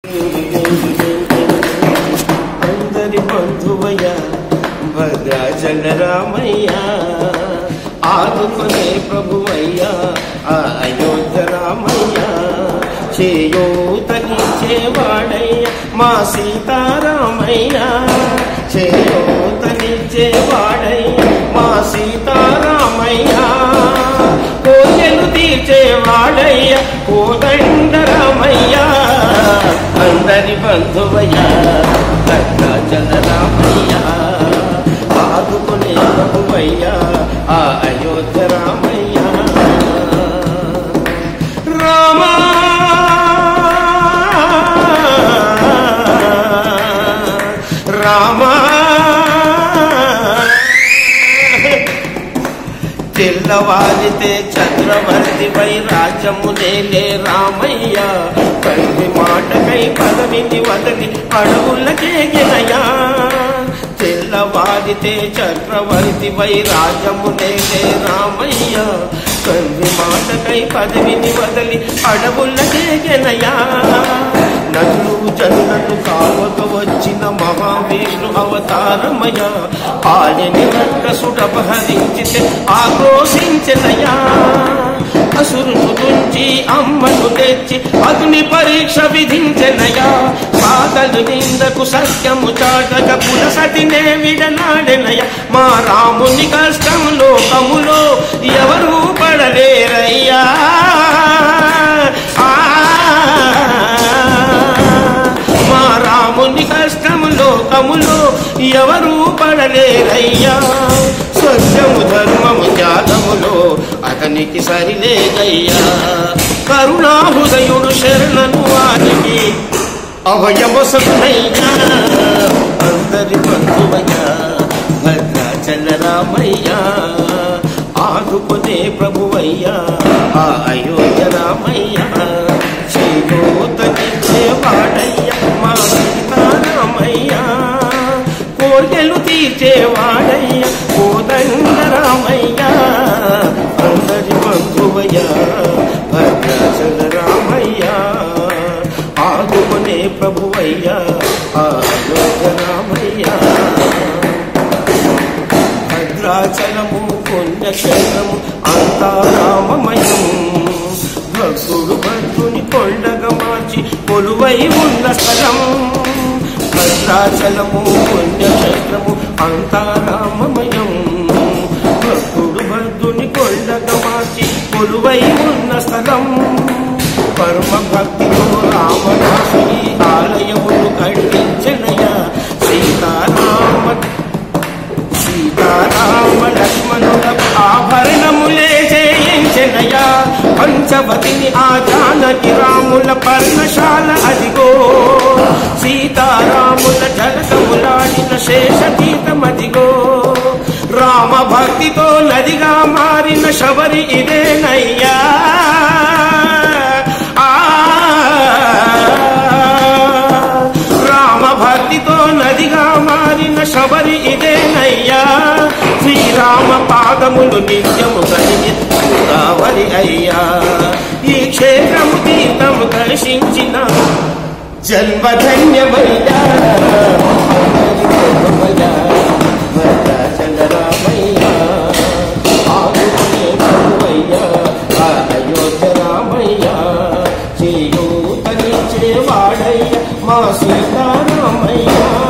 అందరి బంధువయ్య భద్రాచల రామయ్య ఆదుకునే ప్రభువయ్య ఆ అయోధ్య రామయ్య చేయూతనిచ్చేవాడయ్య మా సీతారామయ్య చేయూతనిచ్చేవాడయ్య మా సీతారామయ్య కోయలు తీర్చేవాడయ్య కోదండరామయ్య అందరి బంధువయ్య భద్రాచల రామయ్య ఆదుకునే ప్రభువయ్య ఆ అయోధ్య రామయ్య రామా రామా తెల్లవారితే చక్రవర్తి పై రాజ్యము నేలే రామయ్య తండ్రి మాటకై పదవిని వదలి అడవులకే గినయా తెల్లవారితే చక్రవర్తి పై రాజ్యము నేలే రామయ్య తండ్రి మాటకై పదవిని వదలి అడవులకే గినయా నన్ను జనులను కావక వచ్చిన మహావిష్ణు అవతారమయ ఆలని రక్కసుడపహరించితే ఆక్రోశించనయా అసురును తుంచి అమ్మను తెచ్చి అగ్ని పరీక్ష విధించనయా సాగలు నిందకు సత్యము చాటక పులసతినే విడనాడెనయ మా రాముని కష్టం లోకములో ఎవరు పడలేరయ్యా ఆ మా రాముని కష్టం లోకములో ఎవరు పడలేరయ్యా సత్యము ధర్మము త్యాగములో అతనికి సరిలేదయ్యా కరుణాహృదయుడు శరణను వారికి అభయవసనయ్యా అందరి బంధువయ్యా భద్రాచల రామయ్యా ఆదుకునే ప్రభువయ్యా ఆ అయోధ్య రామయ్యా చేయూతనిచ్చేవాడయ్యా మా సీతారామయ్యా కోర్కెలు తీర్చేవాడయ్యా కోదండరామయ్యా అందరి బంధువయ్యా భద్రాచల రామయ్యా ఆదుకునే ప్రభువయ్యా ఆ అయోధ్య రామయ్యా భద్రాచలము పుణ్యక్షేత్రము అంతా రామమయం భక్తుడు భక్తుని కొండగా మార్చి కొలువై ఉన్న స్థలం భద్రాచలము పుణ్యక్షేత్రము అంతా రామమయం భక్తుడు భక్తుని కొండగా మార్చి కొలువై ఉన్న స్థలం పరమ భక్తితో రామదాసు ఈ ఆలయమును కట్టించనయ సీతారామ సీతారామ లక్ష్మణుల ఆభరణములే చేయించెనయా పంచవతిని ఆ జానకి రాముల పర్ణశాల అదిగో సీతారాముల జలకములాడిన శేషతీతమదిగో రామ భక్తితో నదిగా మారిన శబరి ఇదేనయ్యా ఆ రామ భక్తితో నదిగా మారిన శబరి ఇదేనయ్యా శ్రీరామ పాదములు నిత్యము కలిగి గోదావరి అయ్యా ఈ క్షేత్రము తీర్థము దర్శించిన జన్మధన్యమయ్యా భద్రాచల రామయ్యా ఆదుకునే ప్రభువయ్యా ఆ అయోధ్య రామయ్యా చేయూతనిచ్చేవాడయ్యా మా సీతారామయ్యా